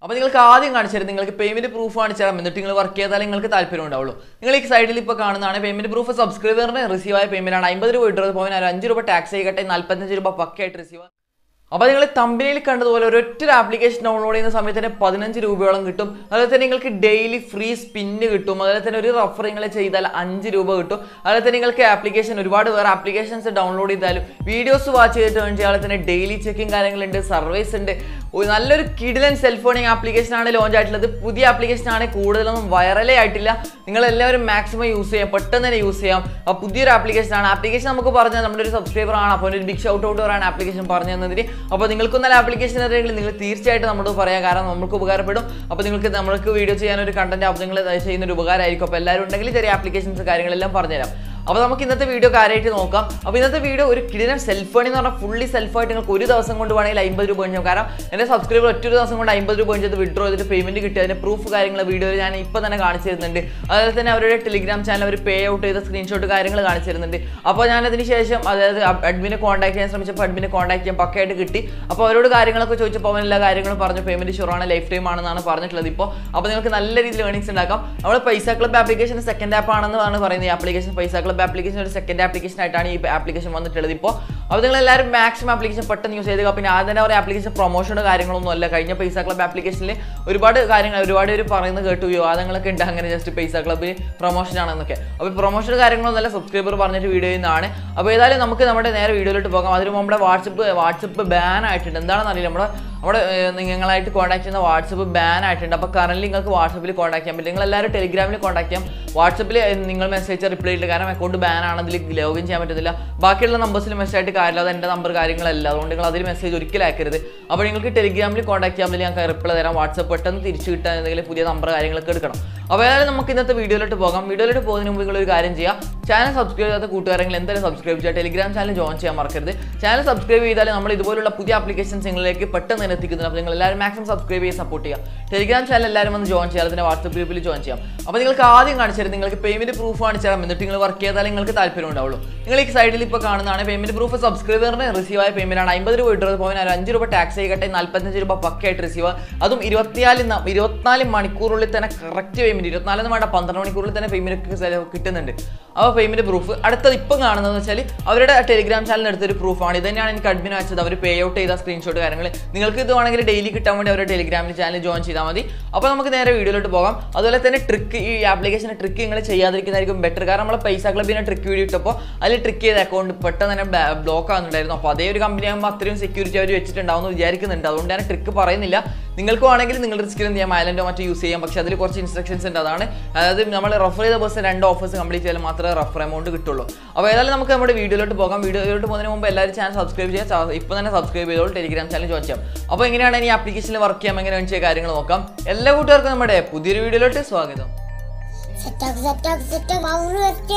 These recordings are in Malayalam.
അപ്പോൾ നിങ്ങൾക്ക് ആദ്യം കാണിച്ചാൽ നിങ്ങൾക്ക് പേയ്മെന്റ് പ്രൂഫ് കാണിച്ചു തരാം എന്നിട്ട് നിങ്ങൾ വർക്ക് ചെയ്താൽ നിങ്ങൾക്ക് താല്പര്യം ഉണ്ടാവുള്ളൂ നിങ്ങൾ ഈ സൈഡിൽ ഇപ്പോൾ കാണുന്നതാണ് പേയ്മെന്റ് പ്രൂഫ് സബ്സ്ക്രൈബറിന് റിസീവ് ആയ പേയ്മെന്റ് ആണ് അമ്പത് രൂപ ഇട്ടത് പോയിന്റ് ഒരു അഞ്ച് രൂപ ടാക്സ് ചെയ്യട്ടെ നാൽപ്പത്തഞ്ച് രൂപ പക്കയായിട്ട് റിസീവ് അപ്പോൾ നിങ്ങൾ തമ്പനിയിൽ കണ്ടതുപോലെ ഒരൊറ്റ ആപ്ലിക്കേഷൻ ഡൗൺലോഡ് ചെയ്യുന്ന സമയത്ത് തന്നെ പതിനഞ്ച് രൂപയോളം കിട്ടും അതുപോലെ തന്നെ നിങ്ങൾക്ക് ഡെയിലി ഫ്രീ സ്പിന്ന് കിട്ടും അതുപോലെ തന്നെ ഒരു റഫർ നിങ്ങൾ ചെയ്താൽ അഞ്ച് രൂപ കിട്ടും അതുപോലെ തന്നെ നിങ്ങൾക്ക് ആപ്ലിക്കേഷൻ ഒരുപാട് വേറെ ആപ്ലിക്കേഷൻസ് ഡൗൺലോഡ് ചെയ്താലും വീഡിയോസ് വാച്ച് ചെയ്തിട്ട് വേണ്ടി അതുപോലെ തന്നെ ഡെയിലി ചെക്കിംഗ് കാര്യങ്ങളുണ്ട് സർവീസ് ഉണ്ട് ഒരു നല്ലൊരു കിഡിലൻ സെൽഫോണിങ് ആപ്ലിക്കേഷൻ ആണ് ലോഞ്ച് ആയിട്ടുള്ളത് പുതിയ ആപ്ലിക്കേഷൻ ആണ് കൂടുതലൊന്നും വൈറലേ ആയിട്ടില്ല നിങ്ങൾ എല്ലാവരും മാക്സിമം യൂസ് ചെയ്യാം പെട്ടെന്ന് തന്നെ യൂസ് ചെയ്യാം അപ്പോൾ പുതിയൊരു ആപ്ലിക്കേഷൻ ആണ് ആപ്ലിക്കേഷൻ നമുക്ക് പറഞ്ഞാൽ നമ്മുടെ ഒരു സബ്സ്ക്രൈബർ ആണ് അപ്പോൾ ഒരു ബിഗ് ഷൗട്ട് ഔട്ട് പറയാൻ ആപ്ലിക്കേഷൻ പറഞ്ഞു തന്നതിന് അപ്പോൾ നിങ്ങൾക്ക് നല്ല ആപ്ലിക്കേഷൻ അറിയെങ്കിൽ നിങ്ങൾ തീർച്ചയായിട്ടും നമ്മളോട് പറയാം കാരണം നമുക്ക് ഉപകാരപ്പെടും അപ്പോൾ നിങ്ങൾക്ക് നമ്മൾക്ക് വീഡിയോ ചെയ്യാൻ ഒരു കണ്ടന്റ് അപ്പോൾ നിങ്ങൾ ചെയ്യുന്ന ഒരു ഉപകാരമായിരിക്കും അപ്പോൾ എല്ലാവരും ഉണ്ടെങ്കിൽ ചെറിയ ആപ്ലിക്കേഷൻസ് കാര്യങ്ങളെല്ലാം പറഞ്ഞുതരാം അപ്പോൾ നമുക്ക് ഇന്നത്തെ വീഡിയോ കാര്യമായിട്ട് നോക്കാം അപ്പോൾ ഇന്നത്തെ വീഡിയോ ഒരു കിടിലൻ സെൽഫ് ഏൺ എന്ന് പറഞ്ഞാൽ ഫുള്ളി സെൽഫായിട്ട് നിങ്ങൾക്ക് ഒരു ദിവസം കൊണ്ട് വേണമെങ്കിൽ അമ്പത് രൂപ ചെയ്യാം കാരണം എൻ്റെ സബ്സ്ക്രൈബർ ഒറ്റ ഒരു ദിവസം കൊണ്ട് അമ്പത് രൂപ ചെയ്ത് വിഡ്രോ ചെയ്തിട്ട് പേയ്മെന്റ് കിട്ടി അതിന്റെ പ്രൂഫ് കാര്യങ്ങൾ വീഡിയോയിൽ ഞാൻ ഇപ്പോൾ തന്നെ കാണിച്ചു തരുന്നുണ്ട് അതുപോലെ തന്നെ അവരുടെ ടെലിഗ്രാം ചാനൽ അവർ പേ ഔട്ട് ചെയ്ത സ്ക്രീൻഷോട്ട് കാര്യങ്ങൾ കാണിച്ചു തരുന്നുണ്ട് അപ്പോൾ ഞാൻ അതിന് ശേഷം അതായത് അഡ്മിനെ കോൺടാക്ട് ചെയ്യാൻ ശ്രമിച്ചപ്പോൾ അഡ്മിനെ കോൺടാക്ട് ചെയ്യാൻ പക്കയായിട്ട് കിട്ടി അപ്പോൾ അവരോട് കാര്യങ്ങളൊക്കെ ചോദിച്ചപ്പോൾ അവൻ എല്ലാ കാര്യങ്ങളും പറഞ്ഞു പേയ്മെന്റ് ഷുറാണ് ലൈഫ് ടൈം ആണെന്നാണ് പറഞ്ഞിട്ടുള്ളത് ഇപ്പോൾ അപ്പോൾ നിങ്ങൾക്ക് നല്ല രീതിയിൽ ഏണിങ്സ് ഉണ്ടാക്കാം നമ്മൾ പൈസ ക്ലബ് ആപ്ലിക്കേഷൻ സെക്കൻഡ് ആപ്പ് ആണെന്നാണ് പറയുന്നത് ഈ ആപ്ലിക്കേഷൻ പൈസ ക്ലബ് ആപ്ലിക്കേഷൻ ഒരു സെക്കൻഡ് ആപ്ലിക്കേഷൻ ആയിട്ടാണ് ഈ ആപ്ലിക്കേഷൻ വന്നിട്ടുള്ളത് ഇപ്പോൾ അപ്പോൾ നിങ്ങൾ എല്ലാവരും മാക്സിമം ആപ്ലിക്കേഷൻ പെട്ടെന്ന് യൂസ് ചെയ്തുക പിന്നെ ആദ്യം തന്നെ ഒരു ആപ്ലിക്കേഷൻ പ്രൊമോഷനോ കാര്യങ്ങളൊന്നും അല്ല കഴിഞ്ഞ പൈസ ക്ലബ് ആപ്ലിക്കേഷനിൽ ഒരുപാട് കാര്യങ്ങൾ ഒരുപാട് പേര് പറയുന്നത് കേട്ടു വിവാദങ്ങളൊക്കെ ഉണ്ട് അങ്ങനെ ജസ്റ്റ് പൈസ ക്ലബ്ബിൽ പ്രൊമോഷൻ ആണെന്നൊക്കെ അപ്പോൾ പ്രൊമോഷൻ കാര്യങ്ങളൊന്നും അല്ല സബ്സ്ക്രൈബർ പറഞ്ഞിട്ട് വീഡിയോ ചെയ്യുന്നതാണ് അപ്പോൾ ഏതായാലും നമുക്ക് നമ്മുടെ നേരെ വീഡിയോയിലോട്ട് പോകാം അതിന് മുമ്പ് നമ്മുടെ വാട്സപ്പ് വാട്സപ്പ് ബാൻ ആയിട്ടുണ്ട് എന്താണെന്ന് അറിയില്ല നമ്മുടെ നമ്മുടെ ഏർ, നിങ്ങളായിട്ട് കോൺടാക്ട് ചെയ്യുന്ന വാട്സപ്പ് ബാൻ ആയിട്ടുണ്ട് അപ്പോൾ കറന്റ് നിങ്ങൾക്ക് വാട്സപ്പിൽ കോൺടാക്ട് ചെയ്യാൻ പറ്റും നിങ്ങൾ എല്ലാവരും ടെലിഗ്രാമിൽ കോൺടാക്ട് ചെയ്യാം വാട്സപ്പിൽ നിങ്ങൾ മെസ്സേജ് റിപ്ലൈ ഇല്ല കാരണം അക്കൗണ്ട് ബാൻ ആണ് അതിൽ ലോഗിൻ ചെയ്യാൻ പറ്റത്തില്ല ബാക്കിയുള്ള നമ്പേഴ്സിൽ മെസ്സേജ് ആയിട്ട് കാര്യമില്ല അത് എൻ്റെ നമ്പർ കാര്യങ്ങളല്ല അതുകൊണ്ട് നിങ്ങൾ അതിൽ മെസ്സേജ് ഒരിക്കലും അയക്കരുത് അപ്പോൾ നിങ്ങൾക്ക് ടെലിഗ്രാമിൽ കോൺടാക്ട് ചെയ്യാൻ പറ്റില്ല ഞങ്ങൾക്ക് റിപ്ലൈ തരാം വാട്സപ്പ് പെട്ടെന്ന് തിരിച്ചു കിട്ടാൻ എന്തെങ്കിലും പുതിയ നമ്പർ കാര്യങ്ങളൊക്കെ എടുക്കണം അപ്പോൾ ഏതായാലും നമുക്ക് ഇന്നത്തെ വീഡിയോയിലോട്ട് പോകാം വീഡിയോയിലോട്ട് പോകുന്നതിന് മുമ്പ് നിങ്ങൾ ഒരു കാര്യം ചെയ്യാം ചാനൽ സബ്സ്ക്രൈബ് ചെയ്യാത്ത കൂട്ടുകാരെങ്കിൽ എന്തായാലും സബ്സ്ക്രൈബ് ചെയ്യുക ടെലിഗ്രാം ചാനൽ ജോയിൻ ചെയ്യാൻ മറക്കരുത് ചാനൽ സബ്സ്ക്രൈബ് ചെയ്താൽ നമ്മൾ ഇതുപോലുള്ള പുതിയ ആപ്ലിക്കേഷൻസ് നിങ്ങളിലേക്ക് പെട്ടെന്ന് തന്നെ എത്തിക്കുന്നുണ്ട് അപ്പോൾ നിങ്ങൾ എല്ലാവരും മാക്സിമം സബ്സ്ക്രൈബ് ചെയ്ത് സപ്പോർട്ട് ചെയ്യുക ടെലിഗ്രാം ചാനൽ എല്ലാവരും വന്ന് ജോയിൻ ചെയ്യാം അതിൻ്റെ വാട്സപ്പ് ഗ്രൂപ്പിൽ ജോയിൻ ചെയ്യാം അപ്പോൾ നിങ്ങൾക്ക് ആദ്യം കാണിച്ചു തരാം നിങ്ങൾക്ക് പേയ്മെന്റ് പ്രൂഫ് കാണിച്ചു തരാം എന്നിട്ട് നിങ്ങൾ വർക്ക് ചെയ്താൽ നിങ്ങൾക്ക് താല്പര്യം ഉണ്ടാവുള്ളൂ നിങ്ങൾ ഈ സൈഡിൽ ഇപ്പോൾ കാണുന്നതാണ് പേയ്മെന്റ് പ്രൂഫ് സബ്സ്ക്രൈബറിന് റിസീവ് ആയ പേയ്മെന്റ് ആണ് അമ്പത് രൂപ ഇട്ടത് പോയിന്റ് ഒരു അഞ്ച് രൂപ ടാക്സ് ചെയ്യട്ടെ നാൽപ്പത്തഞ്ച് രൂപ പക്കയായിട്ട് റിസീവ് അതും ഇരുപത്തിനാല് ന- ഇരുപത്തിനാല് മണിക്കൂറുള്ളിൽ തന്നെ കറക്റ്റ് പേയ്മെന്റ് ഇരുപത്തിനാലെന്ന് വേണ്ട പന്ത്രണ്ട് മണിക്കൂറിൽ തന്നെ പേയ്മെന്റ് കിട്ടുന്നുണ്ട് അപ്പോൾ പേയ്മെന്റ് പ്രൂഫ് അടുത്തത് ഇപ്പം കാണുന്നത് വെച്ചാൽ അവരുടെ ടെലിഗ്രാം ചാനലിൽ എടുത്തൊരു പ്രൂഫാണ് ഇത് തന്നെയാണ് എനിക്ക് അഡ്മിൻ അയച്ചത് അവർ പേ ഔട്ട് ചെയ്ത സ്ക്രീൻഷോട്ട് കാര്യങ്ങൾ നിങ്ങൾക്ക് ഇത് വേണമെങ്കിൽ ഡെയിലി കിട്ടാൻ വേണ്ടി അവരുടെ ടെലിഗ്രാമിൽ ചാനൽ ജോയിൻ ചെയ്താൽ മതി അപ്പോൾ നമുക്ക് നേരെ വീഡിയോയിലോട്ട് പോകാം അതുപോലെ തന്നെ ട്രിക്ക് ഈ ആപ്ലിക്കേഷൻ്റെ ട്രിക്ക് നിങ്ങൾ ചെയ്യാതിരിക്കുന്നതായിരിക്കും ബെറ്റർ കാരണം നമ്മൾ പൈസ ക്ലബിനെ ട്രിക്ക് വീഡിയോ ഇട്ടപ്പോൾ അതിൽ ട്രിക്ക് ചെയ്ത അക്കൗണ്ട് പെട്ടെന്ന് തന്നെ ബ്ലോക്ക് ആകുന്നുണ്ടായിരുന്നു അപ്പോൾ അതേ ഒരു കമ്പനി ആകുമ്പോൾ അത്രയും സെക്യൂരിറ്റി അവർ വെച്ചിട്ടുണ്ടാവും എന്ന് വിചാരിക്കുന്നുണ്ട് അതുകൊണ്ട് ഞാൻ ട്രിക്ക് പറയുന്നില്ല നിങ്ങൾക്ക് വേണമെങ്കിൽ നിങ്ങൾ റിസ്കിൽ എന്ത് ചെയ്യാം ഐലൻഡോ മറ്റോ യൂസ് ചെയ്യാം പക്ഷേ അതിൽ കുറച്ച് ഇൻസ്ട്രക്ഷൻസ് ഉണ്ട് അതാണ് അതായത് നമ്മൾ റെഫർ ചെയ്ത ബസ് രണ്ട് ഓഫേഴ്സ് കംപ്ലീറ്റ് ചെയ്താൽ മാത്രമേ റെഫർ എമൗണ്ട് കിട്ടുള്ളൂ അപ്പോൾ ഏതായാലും നമുക്ക് നമ്മുടെ വീഡിയോയിലോട്ട് പോകാം വീഡിയോയിലോട്ട് പോകുന്നതിന് മുമ്പ് എല്ലാവരും ചാനൽ സബ്സ്ക്രൈബ് ചെയ്യാം ഇപ്പോൾ തന്നെ സബ്സ്ക്രൈബ് ചെയ്തോളൂ ടെലിഗ്രാം ചാനൽ ജോയിൻ ചെയ്യാം അപ്പോൾ എങ്ങനെയാണ് ഈ ആപ്ലിക്കേഷനിൽ വർക്ക് ചെയ്യാം എങ്ങനെ വേണ്ട കാര്യങ്ങൾ നോക്കാം എല്ലാ കൂട്ടുകാർക്കും നമ്മുടെ പുതിയൊരു വീഡിയോയിലോട്ട് സ്വാഗതം സെറ്റാക്ക് സെറ്റാക്ക് സെറ്റാക്ക് പവർ വെച്ചേ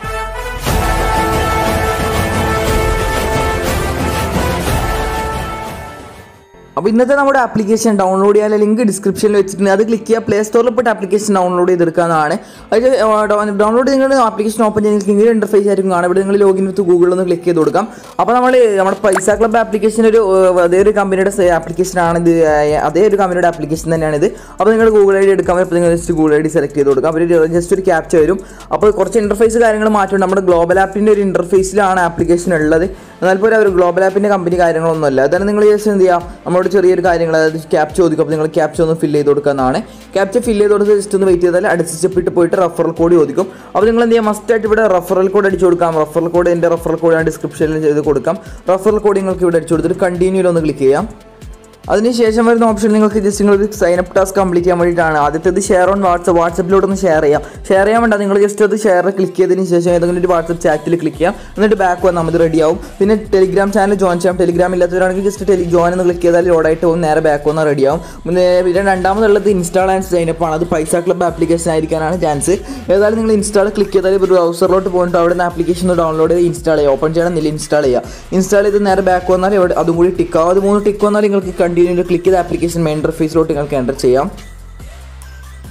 അപ്പോൾ ഇന്നത്തെ നമ്മുടെ ആപ്ലിക്കേഷൻ ഡൗൺലോഡ് ചെയ്യാൻ ലിങ്ക് ഡിസ്ക്രിപ്ഷനിൽ വെച്ചിട്ടുണ്ട് അത് ക്ലിക്ക് ചെയ്യുക പ്ലേ സ്റ്റോറിൽ പോയിട്ട് ആപ്ലിക്കേഷൻ ഡൗൺലോഡ് ചെയ്തെടുക്കാവുന്നതാണ് അത് ഡൗൺലോഡ് നിങ്ങൾ ആപ്ലിക്കേഷൻ ഓപ്പൺ ചെയ്യുന്ന ഇങ്ങനെ ഇൻ്റർഫേസ് ആയിരിക്കും കാണാം ഇവിടെ നിങ്ങൾ ലോഗിൻ വിത്ത് ഗൂഗിളിൽ ഒന്ന് ക്ലിക്ക് ചെയ്ത് കൊടുക്കാം അപ്പോൾ നമ്മൾ നമ്മുടെ പൈസ ക്ലബ് ആപ്ലിക്കേഷൻ ഒരു ഏർ, അതേ ഒരു കമ്പനിയുടെ ആപ്ലിക്കേഷൻ ആണ് ഇത് ഏർ, അതേ ഒരു കമ്പനിയുടെ ആപ്ലിക്കേഷൻ തന്നെയാണ് ഇത് അപ്പോൾ നിങ്ങൾ ഗൂഗിൾ ഐ ഡി എടുക്കാൻ അപ്പോൾ നിങ്ങൾ just Google I D select ചെയ്ത് കൊടുക്കാം അവർ ജസ്റ്റ് ഒരു ക്യാപ്ചർ വരും അപ്പോൾ കുറച്ച് ഇൻ്റർഫേസ് കാര്യങ്ങൾ മാറ്റുണ്ട് നമ്മുടെ ഗ്ലോബൽ ആപ്പിൻ്റെ ഒരു ഇൻ്റർഫേസിലാണ് ആപ്ലിക്കേഷൻ ഉള്ളത് എന്നാൽ പോലും അവർ ഗ്ലോബൽ ആപ്പിൻ്റെ കമ്പനി കാര്യങ്ങളൊന്നും അല്ല അതാണ് നിങ്ങൾ ജസ്റ്റ് എന്ത് ചെയ്യാം നമ്മളോട് ചെറിയൊരു കാര്യങ്ങൾ അതായത് ക്യാപ്ച ചോദിക്കും അപ്പോൾ നിങ്ങൾ ക്യാപ്ച ഒന്ന് ഫില്ല് ചെയ്ത് കൊടുക്കാവുന്നതാണ് ക്യാപ്ച ഫില്ല് ചെയ്ത് കൊടുത്ത് ജസ്റ്റ് ഒന്ന് വെയിറ്റ് ചെയ്താൽ അടുത്ത സ്റ്റെപ്പ് ഇട്ട് പോയിട്ട് റഫറൽ കോഡ് ചോദിക്കും അപ്പോൾ നിങ്ങൾ എന്ത് ചെയ്യാം മസ്റ്റ് ആയിട്ട് ഇവിടെ റഫറൽ കോഡ് അടിച്ചു കൊടുക്കാം റഫറൽ കോഡ് എൻ്റെ റഫറൽ കോഡ് ഞാൻ ഡിസ്ക്രിപ്ഷനിൽ ചെയ്ത് കൊടുക്കാം റഫറൽ കോഡ് നിങ്ങൾക്ക് ഇവിടെ അടിച്ചു കൊടുത്തിട്ട് കണ്ടിന്യൂയിൽ ഒന്ന് ക്ലിക്ക് ചെയ്യാം അതിനുശേഷം വരുന്ന ഓപ്ഷൻ നിങ്ങൾക്ക് ജസ്റ്റ് നിങ്ങൾ സൈൻ അപ്പ് ടാസ്ക് കംപ്ലീറ്റ് ചെയ്യാൻ വേണ്ടിയിട്ടാണ് ആദ്യത്തേത് ഷെയർ ഓൺ വാട്സപ്പ് വാട്സപ്പിലോട്ട് ഒന്ന് ഷെയർ ചെയ്യാം ഷെയർ ചെയ്യാൻ വേണ്ട നിങ്ങൾ ജസ്റ്റ് അത് ഷെയർ ക്ലിക്ക് ചെയ്തതിന് ശേഷം ഏതെങ്കിലും ഒരു വാട്സപ്പ് ചാറ്റിൽ ക്ലിക്ക് ചെയ്യാം എന്നിട്ട് ബാക്ക് വന്നാൽ മതി റെഡി ആവും പിന്നെ ടെലിഗ്രാം ചാനൽ ജോയിൻ ചെയ്യാം ടെലിഗ്രാം ഇല്ലാത്തവരാണെങ്കിൽ ജസ്റ്റ് ടെലി ജോയിൻ എന്ന് ക്ലിക്ക് ചെയ്താൽ ലോഡായിട്ട് പോകും നേരെ ബാക്ക് വന്നാൽ റെഡി ആവും പിന്നെ പിന്നെ രണ്ടാമതുള്ളത് ഇൻസ്റ്റാൾ ആൻഡ് സൈൻ അപ്പ് ആണ് അത് പൈസ ക്ലബ് ആപ്ലിക്കേഷൻ ആയിരിക്കാനാണ് ചാൻസ് ഏതായാലും നിങ്ങൾ ഇൻസ്റ്റാൾ ക്ലിക്ക് ചെയ്താൽ ഒരു ബ്രൗസറിലോട്ട് പോയിട്ട് അവിടെ നിന്ന് ആപ്ലിക്കേഷൻ ഡൗൺലോഡ് ചെയ്ത് ഇൻസ്റ്റാൾ ചെയ്യുക ഓപ്പൺ ചെയ്യണമെന്നില്ല ഇൻസ്റ്റാൾ ചെയ്യുക ഇൻസ്റ്റാൾ ചെയ്ത് നേരെ ബാക്ക് വന്നാൽ ഇവിടെ അതും കൂടി ടിക്ക് ആവും അത് മൂന്ന് ടിക്ക് വന്നാൽ നിങ്ങൾക്ക് കണ്ടിന്യൂ ക്ലിക്ക് ചെയ്ത് ആപ്ലിക്കേഷൻ മെയിൻ ഇൻ്റർഫേസിലോട്ട് നിങ്ങൾക്ക് എൻ്റർ ചെയ്യാം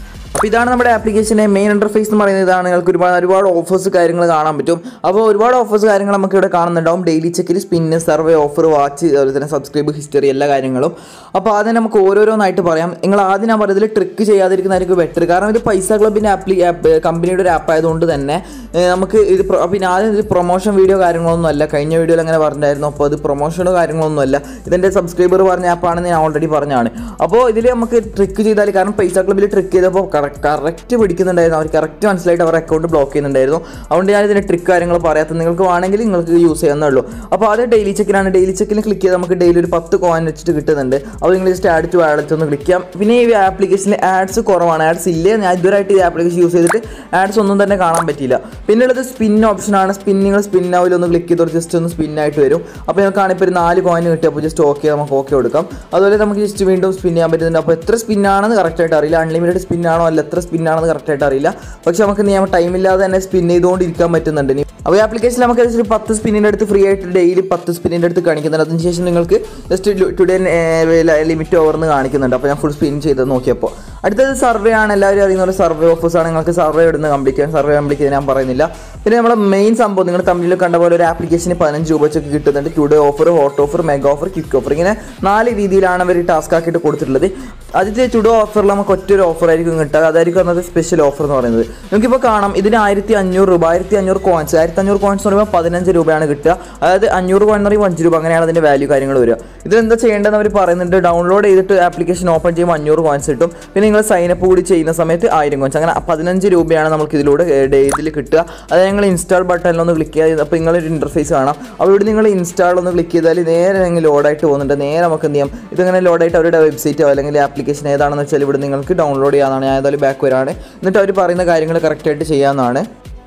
അപ്പോൾ ഇതാണ് നമ്മുടെ ആപ്ലിക്കേഷൻ്റെ മെയിൻ ഇൻ്റർഫേസ് എന്ന് പറയുന്നത് ഇതാണ് നിങ്ങൾക്ക് ഒരുപാട് ഒരുപാട് ഓഫേഴ്സ് കാര്യങ്ങൾ കാണാൻ പറ്റും അപ്പോൾ ഒരുപാട് ഓഫേഴ്സ് കാര്യങ്ങൾ നമുക്ക് ഇവിടെ കാണുന്നുണ്ടാവും ഡെയിലി ചെക്കിൽ സ്പിന്ന് സർവേ ഓഫർ വാച്ച് അതുപോലെ തന്നെ സബ്സ്ക്രൈബ് ഹിസ്റ്ററി എല്ലാ കാര്യങ്ങളും അപ്പോൾ ആദ്യം നമുക്ക് ഓരോരോന്നായിട്ട് പറയാം നിങ്ങൾ ആദ്യം ഞാൻ പറയുന്നതിൽ ട്രിക്ക് ചെയ്യാതിരിക്കുന്നതായിരിക്കും ബെറ്റർ കാരണം ഇത് പൈസ ക്ലബിൻ്റെ ആപ്ലി ആപ്പ് കമ്പനിയുടെ ഒരു ആപ്പ് ആയതുകൊണ്ട് തന്നെ ഏഹ്, നമുക്ക് ഇത് പ്ര- പിന്നെ ആദ്യം ഇത് പ്രൊമോഷൻ വീഡിയോ കാര്യങ്ങളൊന്നും അല്ല കഴിഞ്ഞ വീഡിയോയിൽ അങ്ങനെ പറഞ്ഞിട്ടുണ്ടായിരുന്നു അപ്പോൾ അത് പ്രൊമോഷനോ കാര്യങ്ങളൊന്നും അല്ല ഇതെൻ്റെ സബ്സ്ക്രൈബർ പറഞ്ഞ ആപ്പാണെന്ന് ഞാൻ ഓൾറെഡി പറഞ്ഞാണ് അപ്പോൾ ഇതിൽ നമുക്ക് ട്രിക്ക് ചെയ്താൽ കാരണം പൈസ ക്ലബിൽ ട്രിക്ക് ചെയ്തപ്പോൾ കറക്റ്റ് പിടിക്കുന്നുണ്ടായിരുന്നു അവർ കറക്റ്റ് മനസ്സിലായിട്ട് അവർ അക്കൗണ്ട് ബ്ലോക്ക് ചെയ്യുന്നുണ്ടായിരുന്നു അതുകൊണ്ട് ഞാൻ ഇതിൻ്റെ ട്രിക്ക് കാര്യങ്ങൾ പറയാത്തത് നിങ്ങൾക്ക് വേണമെങ്കിൽ നിങ്ങൾക്ക് യൂസ് ചെയ്യാവുന്നേ ഉള്ളൂ അപ്പോൾ അത് ഡെയിലി ചെക്കിനാണ് ഡെയിലി ചെക്കിൽ ക്ലിക്ക് ചെയ്ത് നമുക്ക് ഡെയിലി ഒരു പത്ത് കോയിൻ വെച്ചിട്ട് കിട്ടുന്നുണ്ട് അപ്പോൾ നിങ്ങൾ ജസ്റ്റ് ആഡ് ടു വാലറ്റ് ഒന്ന് ക്ലിക്ക് ചെയ്യാം പിന്നെ ഈ ആപ്ലിക്കേഷനിൽ ആഡ്സ് കുറവാണ് ആഡ്സ് ഇല്ലേ ഞാൻ ഇതുവരെയായിട്ട് ഈ ആപ്ലിക്കേഷൻ യൂസ് ചെയ്തിട്ട് ആഡ്സ് ഒന്നും തന്നെ കാണാൻ പറ്റിയില്ല പിന്നെ ഉള്ളത് സ്പിൻ ഓപ്ഷനാണ് സ്പിൻ നിങ്ങൾ സ്പിൻ ആവില്ല ഒന്ന് ക്ലിക്ക് ചെയ്തോട്ട് ജസ്റ്റ് ഒന്ന് സ്പിൻ ആയിട്ട് വരും അപ്പോൾ ഞങ്ങൾക്കാണ് ഇപ്പോൾ ഒരു നാല് കോയിൻ കിട്ടിയപ്പോൾ ജസ്റ്റ് ഓക്കെ നമുക്ക് ഓക്കെ കൊടുക്കാം അതുപോലെ നമുക്ക് ജസ്റ്റ് വീണ്ടും സ്പിൻ ചെയ്യാൻ പറ്റുന്നുണ്ട് അപ്പോൾ എത്ര സ്പിൻ ആണെന്ന് കറക്റ്റായിട്ട് അറിയില്ല അൺലിമിറ്റഡ് സ്പിൻ ആണോ അല്ല എത്ര സ്പിൻ ആണെന്ന് കറക്റ്റായിട്ട് അറിയില്ല പക്ഷെ നമുക്ക് നിയമം ടൈമില്ലാതെ തന്നെ സ്പിൻ ചെയ്തുകൊണ്ടിരിക്കാൻ പറ്റുന്നുണ്ട് ഇനി അപ്പോൾ ഈ ആപ്ലിക്കേഷൻ നമുക്ക് ഏകദേശം ഒരു പത്ത് സ്പിന്നിൻ്റെ അടുത്ത് ഫ്രീ ആയിട്ട് ഡെയിലി പത്ത് സ്പിന്നിൻ്റെ അടുത്ത് കാണിക്കുന്നുണ്ട് അതിനുശേഷം നിങ്ങൾക്ക് ജസ്റ്റ് ടുഡേ ലിമിറ്റ് ഓവർന്ന് കാണിക്കുന്നുണ്ട് അപ്പോൾ ഞാൻ ഫുൾ സ്പിൻ ചെയ്ത് നോക്കിയപ്പോൾ അടുത്തത് സർവേ ആണ് എല്ലാവരും അറിയുന്ന പോലെ സർവേ ഓഫേഴ്സ് ആണ് നിങ്ങൾക്ക് സർവേ ഇടുന്ന കംപ്ലീറ്റ് ചെയ്യാൻ സർവേ കംപ്ലീറ്റ് ചെയ്യാൻ ഞാൻ പറയുന്നില്ല പിന്നെ നമ്മുടെ മെയിൻ സംഭവം നിങ്ങൾ തമ്മിൽ കണ്ട പോലെ ഒരു ആപ്ലിക്കേഷന് പതിനഞ്ച് രൂപ വെച്ചൊക്കെ കിട്ടുന്നുണ്ട് today offer hot offer mega offer quick offer ഇങ്ങനെ നാല് രീതിയിലാണ് അവർ ടാസ്ക് ആക്കിയിട്ട് കൊടുത്തിട്ടുള്ളത് ആദ്യത്തെ ടുഡേ ഓഫറിൽ നമുക്ക് ഒറ്റൊരു ഓഫർ ആയിരിക്കും കിട്ടുക അതായിരിക്കും അന്നത്തെ സ്പെഷ്യൽ ഓഫർ എന്ന് പറയുന്നത് നമുക്കിപ്പോൾ കാണാം ഇതിന് ആയിരത്തി അഞ്ഞൂറ് രൂപ ആയിരത്തി അഞ്ഞൂറ് കോയിൻസ് ആയിരത്തി അഞ്ഞൂറ് കോയിൻസ് എന്ന് പറയുമ്പോൾ പതിനഞ്ച് രൂപയാണ് കിട്ടുക അതായത് അഞ്ഞൂറ് കോയിൻ എന്ന് പറയുമ്പോൾ അഞ്ച് രൂപ അങ്ങനെയാണ് അതിൻ്റെ വാല്യൂ കാര്യങ്ങൾ വരിക ഇതിലെന്താ ചെയ്യേണ്ടതെന്ന് അവർ പറയുന്നുണ്ട് ഡൗൺലോഡ് ചെയ്തിട്ട് ആപ്ലിക്കേഷൻ ഓപ്പൺ ചെയ്യുമ്പോൾ അഞ്ഞൂറ് കോയിൻസ് കിട്ടും പിന്നെ നിങ്ങൾ സൈനപ്പ് കൂടി ചെയ്യുന്ന സമയത്ത് ആയിരം കോയിൻസ് അങ്ങനെ പതിനഞ്ച് രൂപയാണ് നമുക്ക് ഇതിലൂടെ ഇതിൽ കിട്ടുക അത് ഞങ്ങൾ ഇൻസ്റ്റാൾ ബട്ടണിലൊന്ന് ക്ലിക്ക് ചെയ്ത് അപ്പോൾ നിങ്ങളൊരു ഇൻ്റർഫേസ് കാണാം അപ്പോൾ ഇവിടെ നിങ്ങൾ ഇൻസ്റ്റാൾ ഒന്ന് ക്ലിക്ക് ചെയ്താൽ നേരെ നിങ്ങൾ ലോഡായിട്ട് പോകുന്നുണ്ട് നേരെ നമുക്ക് എന്ത് ചെയ്യാം ഇതിങ്ങനെ ലോഡായിട്ട് അവരുടെ വെബ്സൈറ്റോ അല്ലെങ്കിൽ ആപ്ലിക്കേഷൻ ഏതാണെന്ന് വെച്ചാൽ ഇവിടെ നിങ്ങൾക്ക് ഡൗൺലോഡ് ചെയ്യാവുന്നതാണ് ഞാൻ ഏതായാലും ബാക്ക് വരാണ് എന്നിട്ട് അവർ പറയുന്ന കാര്യങ്ങൾ കറക്റ്റായിട്ട് ചെയ്യാവുന്നതാണ്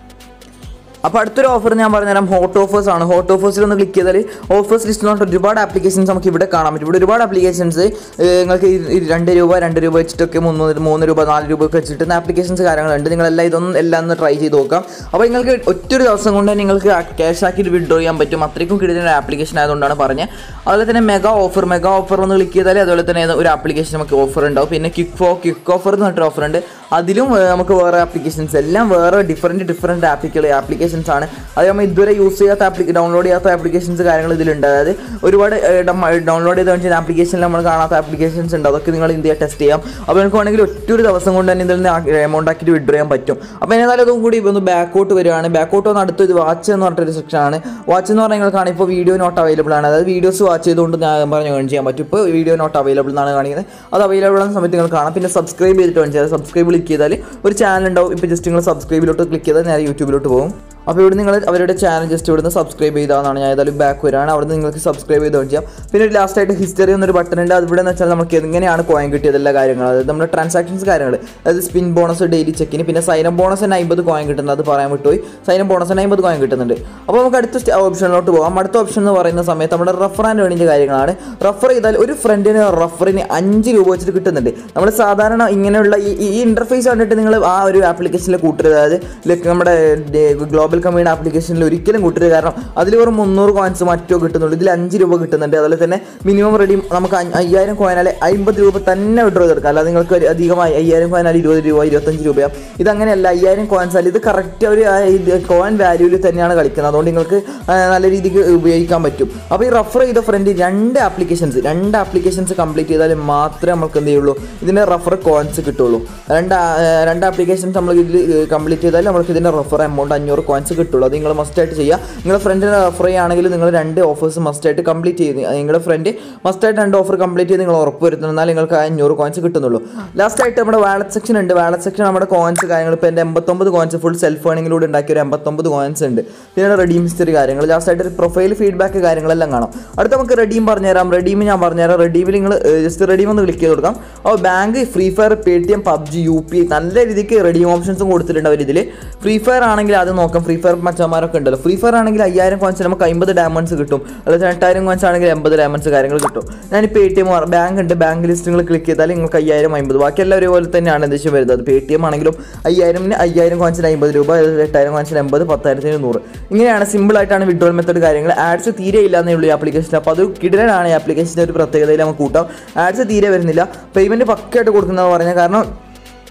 അപ്പോൾ അടുത്തൊരു ഓഫർ ഞാൻ പറഞ്ഞുതരാം ഹോട്ട് ഓഫേഴ്സ് ആണ് ഹോട്ട് ഓഫേഴ്സിൽ ഒന്ന് ക്ലിക്ക് ചെയ്താൽ ഓഫേഴ്സ് ലിസ്റ്റ് നോട്ട് ഒരുപാട് ആപ്ലിക്കേഷൻസ് നമുക്ക് ഇവിടെ കാണാൻ പറ്റും ഇവിടെ ഒരുപാട് ആപ്ലിക്കേഷൻസ് നിങ്ങൾക്ക് ഈ- ഈ രണ്ട് രൂപ രണ്ട് രൂപ വെച്ചിട്ടൊക്കെ മൂന്ന് മൂന്ന് രൂപ നാല് രൂപ ഒക്കെ വെച്ചിട്ട് ആപ്ലിക്കേഷൻസ് കാര്യങ്ങളുണ്ട് നിങ്ങളെല്ലാം ഇതൊന്നും എല്ലാം ഒന്ന് ട്രൈ ചെയ്ത് നോക്കാം അപ്പോൾ നിങ്ങൾക്ക് ഒറ്റൊരു ദിവസം കൊണ്ട് തന്നെ നിങ്ങൾക്ക് ക്യാഷ് ആക്കിയിട്ട് വിഡ്രോ ചെയ്യാൻ പറ്റും അത്രയ്ക്കും കിട്ടുന്ന ആപ്ലിക്കേഷൻ ആയതുകൊണ്ടാണ് പറഞ്ഞത് അതുപോലെ തന്നെ മെഗാ ഓഫർ മെഗാ ഓഫർ ഒന്ന് ക്ലിക്ക് ചെയ്താൽ അതുപോലെ തന്നെ ഏതോ ഒരു ആപ്ലിക്കേഷൻ നമുക്ക് ഓഫർ ഉണ്ടാവും പിന്നെ ക്വിക്ക് ഫോ ക്വിക്ക് ഓഫർ എന്ന് പറഞ്ഞിട്ട് ഓഫർ ഉണ്ട് അതിലും ഏർ, നമുക്ക് വേറെ ആപ്ലിക്കേഷൻസ് എല്ലാം വേറെ ഡിഫറെൻറ്റ് ഡിഫറെൻറ്റ് ആപ്ലിക്കൽ ആപ്ലിക്കേഷൻസ് ആണ് അത് നമ്മൾ ഇതുവരെ യൂസ് ചെയ്യാത്ത ആപ്ലി ഡൗൺലോഡ് ചെയ്യാത്ത ആപ്ലിക്കേഷൻസ് കാര്യങ്ങൾ ഇതിലുണ്ട് അതായത് ഒരുപാട് ഡൗൺലോഡ് ചെയ്ത് വെച്ചാൽ ആപ്ലിക്കേഷനിൽ നമ്മൾ കാണാത്ത ആപ്ലിക്കേഷൻസ് ഉണ്ട് അതൊക്കെ നിങ്ങൾ ഇന്ത്യ ടെസ്റ്റ് ചെയ്യാം അപ്പോൾ നിങ്ങൾക്ക് വേണമെങ്കിൽ ഒറ്റൊരു ദിവസം കൊണ്ട് തന്നെ ഇതിൽ നിന്ന് എമൗണ്ട് ആക്കിയിട്ട് വിഡ്രോ ചെയ്യാൻ പറ്റും അപ്പോൾ ഏതായാലും അതും കൂടി ഒന്ന് ബാക്കോട്ട് വരികയാണ് ബാക്കോട്ട് വന്ന് അടുത്തൊരു വാച്ച് എന്ന് പറഞ്ഞിട്ടൊരു സെക്ഷൻ ആണ് വാച്ച് എന്ന് പറഞ്ഞാൽ നിങ്ങൾക്കാണ് ഇപ്പോൾ വീഡിയോ നോട്ട് അവൈലബിൾ ആണ് അതായത് വീഡിയോസ് വാച്ച് ചെയ്തുകൊണ്ട് ഞാൻ പറഞ്ഞ് ഏൺ ചെയ്യാൻ പറ്റും ഇപ്പോൾ വീഡിയോ നോട്ട് അവൈലബിൾ എന്നാണ് കാണിക്കുന്നത് അത് അവൈലബിൾ ആകുന്ന സമയത്ത് നിങ്ങൾ കാണാം പിന്നെ സബ്സ്ക്രൈബ് ചെയ്തിട്ട് വേണം ചെയ്യാം സബ്സ്ക്രൈബ് ക്ലിക്ക് ചെയ്താൽ ഒരു ചാനൽ ഉണ്ടാവും ഇപ്പോൾ ജസ്റ്റ് നിങ്ങൾ സബ്സ്ക്രൈബിലോട്ട് ക്ലിക്ക് ചെയ്താൽ നേരെ യൂട്യൂബിലോട്ട് പോകും അപ്പോൾ ഇവിടെ നിങ്ങൾ അവരുടെ ചാനൽ ജസ്റ്റ് ഇവിടുന്ന് സബ്സ്ക്രൈബ് ചെയ്താന്നാണ് ഞാൻ ഏതായാലും ബാക്ക് വരാണ് അവിടെ നിങ്ങൾക്ക് സബ്സ്ക്രൈബ് ചെയ്ത് ചെയ്യാം പിന്നെ ലാസ്റ്റ് ആയിട്ട് ഹിസ്റ്ററി എന്നൊരു ബട്ടൺ ഉണ്ട് അത് ഇവിടെ എന്ന് വെച്ചാൽ നമുക്ക് എങ്ങനെയാണ് കോയിൻ കിട്ടിയത് എല്ലാ കാര്യങ്ങളും അതായത് നമ്മുടെ ട്രാൻസാക്ഷൻസ് കാര്യങ്ങൾ അതായത് സ്പിൻ ബോണസ് ഡെയിലി ചെക്കിന് പിന്നെ സൈനം ബോണസ് തന്നെ അമ്പത് കോയിൻ കിട്ടുന്നത് അത് പറയാൻ വിട്ടുപോയി സൈനം ബോണസ് തന്നെ അമ്പത് കോയിൻ കിട്ടുന്നുണ്ട് അപ്പോൾ നമുക്ക് അടുത്ത ഓപ്ഷനിലോട്ട് പോകാം അടുത്ത ഓപ്ഷൻ എന്ന് പറയുന്ന സമയത്ത് നമ്മുടെ റഫർ ആൻഡ് ഏണിൻ്റെ കാര്യങ്ങളാണ് റഫർ ചെയ്താൽ ഒരു ഫ്രണ്ടിന് റഫറിന് അഞ്ച് രൂപ വെച്ചിട്ട് കിട്ടുന്നുണ്ട് നമ്മൾ സാധാരണ ഇങ്ങനെയുള്ള ഈ ഈ ഇൻ്റർഫേസ് കണ്ടിട്ട് നിങ്ങൾ ആ ഒരു ആപ്ലിക്കേഷനിൽ കൂട്ടരുത് അതായത് ലൈക്ക് നമ്മുടെ ഗ്ലോബൽ കമ്മ്യൂൺ ആപ്ലിക്കേഷനിൽ ഒരിക്കലും കൂട്ടരുത് കാരണം അതിൽ വെറും മുന്നൂറ് കോയിൻസ് മറ്റോ കിട്ടുന്നുള്ളൂ ഇതിൽ അഞ്ച് രൂപ കിട്ടുന്നുണ്ട് അതുപോലെ തന്നെ മിനിമം റെഡി നമുക്ക് അഞ്ഞ- അയ്യായിരം കോയിനാലെ അമ്പത് രൂപ തന്നെ വിഡ്രോ ചെയ്തെടുക്കാം അല്ലാതെ നിങ്ങൾക്ക് ഒരു അധികമായി അയ്യായിരം കോയിനാൽ ഇരുപത് രൂപ ഇരുപത്തഞ്ച് രൂപയാവും ഇതങ്ങനെയല്ല അയ്യായിരം കോയിൻസ് അല്ല ഇത് കറക്റ്റ് ഒരു കോയിൻ വാല്യൂവിൽ തന്നെയാണ് കളിക്കുന്നത് അതുകൊണ്ട് നിങ്ങൾക്ക് ആ, നല്ല രീതിക്ക് ഉപയോഗിക്കാൻ പറ്റും അപ്പോൾ ഈ റഫർ ചെയ്ത ഫ്രണ്ട് രണ്ട് ആപ്ലിക്കേഷൻസ് രണ്ട് ആപ്ലിക്കേഷൻസ് കംപ്ലീറ്റ് ചെയ്താൽ മാത്രമേ നമുക്ക് എന്ത് ചെയ്യുള്ളൂ ഇതിൻ്റെ റഫർ കോയിൻസ് കിട്ടുള്ളൂ രണ്ട് ആ, രണ്ട് ആപ്ലിക്കേഷൻസ് നമ്മൾ ഇതിൽ കംപ്ലീറ്റ് ചെയ്താൽ നമുക്ക് ഇതിൻ്റെ റഫർ എമൗണ്ട് അഞ്ഞൂറ് കോയിൻസ് കിട്ടുള്ളൂ അത് നിങ്ങൾ മസ്റ്റായിട്ട് ചെയ്യുക നിങ്ങളുടെ ഫ്രണ്ടിനെ റഫർ ചെയ്യുകയാണെങ്കിൽ നിങ്ങൾ രണ്ട് ഓഫേഴ്സ് മസ്റ്റായിട്ട് കംപ്ലീറ്റ് ചെയ്ത് നിങ്ങളുടെ ഫ്രണ്ട് മസ്റ്റായിട്ട് രണ്ട് ഓഫർ കംപ്ലീറ്റ് ചെയ്ത് നിങ്ങൾ ഉറപ്പ് വരുത്തുന്നത് എന്നാൽ നിങ്ങൾക്ക് ആ അഞ്ഞൂറ് കോയിൻസ് കിട്ടുന്നുള്ളൂ ലാസ്റ്റ് ആയിട്ട് നമ്മുടെ വാലറ്റ് സെക്ഷൻ ഉണ്ട് വാലറ്റ് സെക്ഷൻ നമ്മുടെ കോയിൻസ് കാര്യങ്ങൾ ഇപ്പോൾ എൻ്റെ എൺപത്തൊമ്പത് കോയിൻസ് ഫുൾ സെൽഫ് ഏണിങ്ങിലൂടെ ഉണ്ടാക്കിയ ഒരു എൺപത്തൊമ്പത് കോയിൻസ് ഉണ്ട് പിന്നെ റെഡീം ഹിസ്റ്ററി കാര്യങ്ങൾ ലാസ്റ്റ് ആയിട്ട് പ്രൊഫൈൽ ഫീഡ്ബാക്ക് കാര്യങ്ങളെല്ലാം കാണാം അടുത്ത നമുക്ക് റെഡീം പറഞ്ഞുതരാം റെഡീം ഞാൻ പറഞ്ഞുതരാം റെഡീമിൽ നിങ്ങൾ ജസ്റ്റ് റെഡീം ഒന്ന് ക്ലിക്ക് ചെയ്ത് കൊടുക്കാം അപ്പോൾ bank free fire Paytm PUBG U P നല്ല രീതിക്ക് റെഡീം ഓപ്ഷൻസും കൊടുത്തിട്ടുണ്ട് അവർ ഇതിൽ ഫ്രീ ഫയർ ആണെങ്കിൽ അത് നോക്കാം ഫ്രീ ഫയർ മച്ചന്മാരൊക്കെ ഉണ്ടല്ലോ ഫ്രീ ഫയർ ആണെങ്കിൽ അയ്യായിരം കോയിൻസ് നമുക്ക് അമ്പത് ഡയമണ്ട്സ് കിട്ടും അല്ലെങ്കിൽ എട്ടായിരം കോയിൻസ് ആണെങ്കിൽ എൺപത് ഡയമണ്ട്സ് കാര്യങ്ങൾ കിട്ടും ഞാൻ പേ ടി എം ബാങ്ക് ഉണ്ട് ബാങ്ക് ലിസ്റ്റ് നിങ്ങൾ ക്ലിക്ക് ചെയ്താൽ നിങ്ങൾക്ക് അയ്യായിരം അമ്പത് ബാക്കി എല്ലാം ഒരുപോലെ തന്നെയാണ് ഉദ്ദേശം വരുന്നത് പേ ടി എം ആണെങ്കിലും അയ്യായിരത്തിന് അയ്യായിരം കോയിൻസിന് അമ്പത് രൂപ എട്ടായിരം കോയിൻസിന് എൺപത് പത്തായിരത്തിന് നൂറ് ഇങ്ങനെയാണ് സിമ്പിൾ ആയിട്ടാണ് വിഡ്രോൾ മെത്തേഡ് കാര്യങ്ങൾ ആഡ്സ് തീരെ ഇല്ല എന്നേ ഉള്ളൂ ഈ ആപ്ലിക്കേഷൻ അപ്പോൾ അത് കിടലാണ് ഈ ആപ്ലിക്കേഷൻ്റെ ഒരു പ്രത്യേകതയിൽ നമുക്ക് കൂട്ടാം ആഡ്സ് തീരെ വരുന്നില്ല പേയ്മെൻറ്റ് പക്കയായിട്ട് കൊടുക്കുന്നതെന്ന് പറഞ്ഞാൽ കാരണം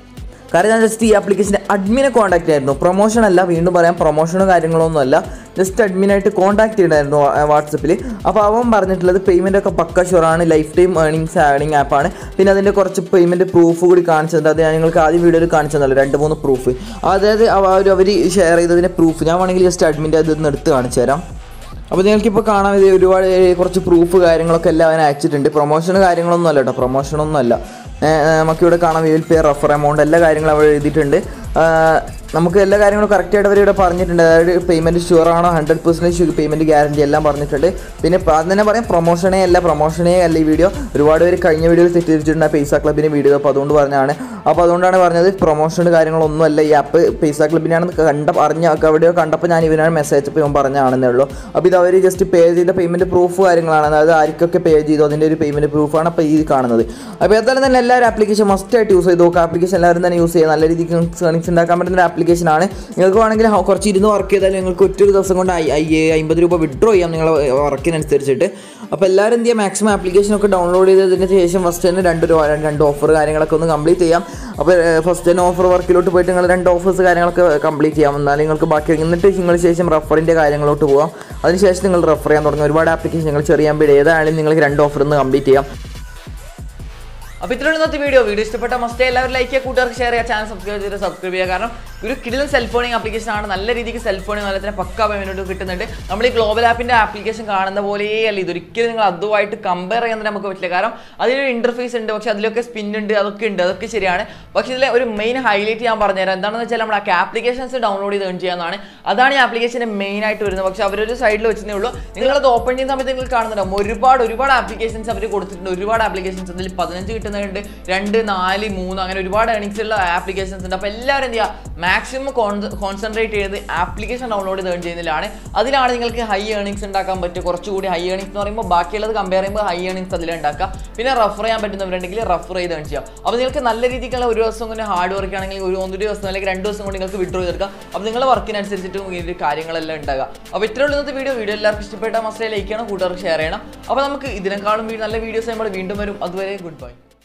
കാരണം ഞാൻ ജസ്റ്റ് ഈ ആപ്ലിക്കേഷൻ്റെ അഡ്മിനെ കോൺടാക്ട് ആയിരുന്നു പ്രൊമോഷൻ അല്ല വീണ്ടും പറയാം പ്രൊമോഷനോ കാര്യങ്ങളൊന്നും അല്ല ജസ്റ്റ് അഡ്മിനായിട്ട് കോൺടാക്ട് ചെയ്തായിരുന്നു വാട്സപ്പിൽ അപ്പോൾ അവൻ പറഞ്ഞിട്ടുള്ളത് പേയ്മെൻ്റ് ഒക്കെ പക്ക ഷുറാണ് ലൈഫ് ടൈം ഏണിങ്സ് ഏണിംഗ് ആപ്പാണ് പിന്നെ അതിൻ്റെ കുറച്ച് പേയ്മെൻറ്റ് പ്രൂഫ് കൂടി കാണിച്ചത് അത് ഞാൻ നിങ്ങൾക്ക് ആദ്യം വീഡിയോയിൽ കാണിച്ചു തന്നല്ലോ രണ്ട് മൂന്ന് പ്രൂഫ് അതായത് അവർ അവർ ഷെയർ ചെയ്തതിൻ്റെ പ്രൂഫ് ഞാൻ വേണമെങ്കിൽ ജസ്റ്റ് അഡ്മിൻ്റെ അത് ഒന്ന് എടുത്ത് കാണിച്ചു തരാം അപ്പോൾ നിങ്ങൾക്കിപ്പോൾ കാണാം ഇത് ഒരുപാട് കുറച്ച് പ്രൂഫ് കാര്യങ്ങളൊക്കെ എല്ലാം അവൻ അയച്ചിട്ടുണ്ട് പ്രൊമോഷൻ കാര്യങ്ങളൊന്നും അല്ല കേട്ടോ പ്രൊമോഷനൊന്നും അല്ല ഏഹ് ഏഹ് നമുക്കിവിടെ കാണാം വിൽ പേ റഫർ എമൗണ്ട് എല്ലാ കാര്യങ്ങളും അവിടെ എഴുതിയിട്ടുണ്ട് ആഹ് നമുക്ക് എല്ലാ കാര്യങ്ങളും കറക്റ്റായിട്ട് അവർ ഇവിടെ പറഞ്ഞിട്ടുണ്ട് അതായത് പേയ്മെൻറ്റ് ഷുവർ ആണോ ഹൺഡ്രഡ് പെർസെൻറ്റേജ് പേയ്മെൻറ്റ് ഗ്യാരണ്ടി എല്ലാം പറഞ്ഞിട്ടുണ്ട് പിന്നെ ഇപ്പം അത് തന്നെ പറയാം പ്രൊമോഷനേ അല്ല പ്രൊമോഷനേ അല്ല ഈ വീഡിയോ ഒരുപാട് പേര് കഴിഞ്ഞ വീഡിയോയിൽ തെറ്റിദ്ധരിച്ചിട്ടുണ്ട് ആ പൈസ ക്ലബിൻ്റെ വീഡിയോ അപ്പോൾ അതുകൊണ്ട് പറഞ്ഞാണ് അപ്പോൾ അതുകൊണ്ടാണ് പറഞ്ഞത് പ്രൊമോഷൻ കാര്യങ്ങളൊന്നും അല്ല ഈ ആപ്പ് പൈസ ക്ലബിനാണെന്ന് കണ്ട അറിഞ്ഞ വീഡിയോ കണ്ടപ്പോൾ ഞാൻ ഇവനാണ് മെസ്സേജ് അയച്ചപ്പോൾ ഇവൻ പറഞ്ഞാണെന്നേ ഉള്ളൂ അപ്പോൾ ഇത് അവർ ജസ്റ്റ് പേ ചെയ്ത പേയ്മെൻറ്റ് പ്രൂഫ് കാര്യങ്ങളാണ് അതായത് ആർക്കൊക്കെ പേ ചെയ്തു അതിൻ്റെ ഒരു പേയ്മെൻറ്റ് പ്രൂഫാണ് അപ്പോൾ ഈ കാണുന്നത് അപ്പോൾ ഏതായാലും തന്നെ എല്ലാവരും ആപ്ലിക്കേഷൻ മസ്റ്റ് ആയിട്ട് യൂസ് ചെയ്ത് നോക്കുക ആപ്ലിക്കേഷൻ എല്ലാവരും തന്നെ യൂസ് ചെയ്യുക നല്ല രീതിക്ക് ഏണിങ്സ് ഉണ്ടാക്കാൻ പറ്റുന്ന ഒരു ആപ്ലിക്കേഷൻ ആണ് നിങ്ങൾക്ക് വേണമെങ്കിൽ ഹ- കുറച്ച് ഇരുന്ന് വർക്ക് ചെയ്താൽ നിങ്ങൾക്ക് ഒറ്റ ഒരു ദിവസം കൊണ്ട് ഐ- ഐ- അമ്പത് രൂപ വിഡ്രോ ചെയ്യാം നിങ്ങളെ വർക്കിനനുസരിച്ചിട്ട് അപ്പോൾ എല്ലാവരും എന്ത് ചെയ്യാം മാക്സിമം ആപ്ലിക്കേഷനൊക്കെ ഡൗൺലോഡ് ചെയ്തതിന് ശേഷം ഫസ്റ്റ് തന്നെ രണ്ട് രൂപ രണ്ട് ഓഫർ കാര്യങ്ങളൊക്കെ ഒന്ന് കംപ്ലീറ്റ് ചെയ്യാം അപ്പോൾ ഫസ്റ്റ് തന്നെ ഓഫർ വർക്കിലോട്ട് പോയിട്ട് നിങ്ങൾ രണ്ട് ഓഫേഴ്സ് കാര്യങ്ങളൊക്കെ കംപ്ലീറ്റ് ചെയ്യാം എന്നാൽ നിങ്ങൾക്ക് ബാക്കി എന്നിട്ട് നിങ്ങൾ ശേഷം റഫറിൻ്റെ കാര്യങ്ങളോട്ട് പോകാം അതിനുശേഷം നിങ്ങൾ റെഫർ ചെയ്യാൻ തുടങ്ങും ഒരുപാട് ആപ്ലിക്കേഷൻ നിങ്ങൾ ചെറിയ ബിഡ് ഏതാണെങ്കിലും നിങ്ങൾക്ക് രണ്ട് ഓഫർ ഒന്ന് കംപ്ലീറ്റ് ചെയ്യാം അപ്പോൾ ഇത്രയുള്ള ഇന്നത്തെ വീഡിയോ വീഡിയോ ഇഷ്ടപ്പെട്ട മസ്റ്റ് എല്ലാവരും ലൈക്ക് ചെയ്യുക കൂട്ടുകാർക്ക് ഷെയർ ചെയ്യുക ചാനൽ സബ്സ്ക്രൈബ് ചെയ്ത് സബ്സ്ക്രൈബ് ചെയ്യുക കാരണം ഒരു കിടിലൻ സെൽ ഫോണിങ് ആപ്ലിക്കേഷൻ ആണ് നല്ല രീതിക്ക് സെൽ ഫോണിങ് നല്ല തന്നെ പക്ക പേയ്മെൻറ്റ് കിട്ടുന്നുണ്ട് നമ്മൾ ഈ ഗ്ലോബൽ ആപ്പിൻ്റെ ആപ്ലിക്കേഷൻ കാണുന്ന പോലെയേ അല്ല ഇതൊരിക്കലും നിങ്ങൾ അതുമായിട്ട് കമ്പയർ ചെയ്യാൻ തന്നെ നമുക്ക് പറ്റില്ല കാരണം അതിലൊരു ഇൻ്റർഫേസ് ഉണ്ട് പക്ഷേ അതിലൊക്കെ സ്പിൻ ഉണ്ട് അതൊക്കെ ഉണ്ട് അതൊക്കെ ശരിയാണ് പക്ഷേ ഇതിലെ ഒരു മെയിൻ ഹൈലൈറ്റ് ഞാൻ പറഞ്ഞുതരാം എന്താണെന്ന് വെച്ചാൽ നമ്മൾ ആ ആപ്ലിക്കേഷൻസ് ഡൗൺലോഡ് ചെയ്ത് ഏൺ ചെയ്യാന്നാണ് അതാണ് ഈ ആപ്ലിക്കേഷൻ്റെ മെയിൻ ആയിട്ട് വരുന്നത് പക്ഷേ അവരൊരു സൈഡിൽ വെച്ചതേ ഉള്ളൂ നിങ്ങളത് ഓപ്പൺ ചെയ്യുന്ന സമയത്ത് നിങ്ങൾ കാണുന്നുണ്ടാവും ഒരുപാട് ഒരുപാട് ആപ്ലിക്കേഷൻസ് അവർ കൊടുത്തിട്ടുണ്ട് ഒരുപാട് ആപ്ലിക്കേഷൻസ് അതിൽ പതിനഞ്ച് കിട്ടുന്നുണ്ട് രണ്ട് നാല് മൂന്ന് അങ്ങനെ ഒരുപാട് ഏണിങ്സ് ഉള്ള ആപ്ലിക്കേഷൻസ് ഉണ്ട് അപ്പോൾ എല്ലാവരും എന്ത് ചെയ്യുക മാക്സിമം കോൺസെൻട്രേറ്റ് ചെയ്ത് ആപ്ലിക്കേഷൻ ഡൗൺലോഡ് ചെയ്ത് ഏൺ ചെയ്യുന്നതിലാണ് അതിലാണ് നിങ്ങൾക്ക് ഹൈ ഏണിങ്സ് ഉണ്ടാക്കാൻ പറ്റും കുറച്ചുകൂടി ഹൈ ഏണിങ്സ് എന്ന് പറയുമ്പോൾ ബാക്കിയുള്ളത് കമ്പയർ ചെയ്യുമ്പോൾ ഹൈ ഏണിങ്സ് അതിൽ ഉണ്ടാക്കുക പിന്നെ റെഫർ ചെയ്യാൻ പറ്റുന്നവരുണ്ടെങ്കിൽ റെഫർ ചെയ്ത് ഏൺ ചെയ്യാം അപ്പോൾ നിങ്ങൾക്ക് നല്ല രീതിക്കുള്ള ഒരു ദിവസം കൊണ്ട് ഹാർഡ് വർക്ക് ആണെങ്കിൽ ഒരു ഒന്ന് ദിവസം അല്ലെങ്കിൽ രണ്ട് ദിവസം കൊണ്ട് നിങ്ങൾക്ക് വിഡ്രോ ചെയ്തെടുക്കാം അപ്പോൾ നിങ്ങളുടെ വർക്കിനനുസരിച്ചിട്ട് ഈ ഒരു കാര്യങ്ങളെല്ലാം ഉണ്ടാകുക അപ്പോൾ ഇത്രയുള്ള ഇന്നത്തെ വീഡിയോ വീഡിയോ എല്ലാവർക്കും ഇഷ്ടപ്പെട്ട മസ്റ്റേ ലൈക്ക് ചെയ്യണം കൂട്ടുകാർക്ക് ഷെയർ ചെയ്യണം അപ്പോൾ നമുക്ക് ഇതിനേക്കാളും വീ- നല്ല വീഡിയോസ് നമ്മൾ വീണ്ടും വരും അതുവരെ ഗുഡ് ബൈ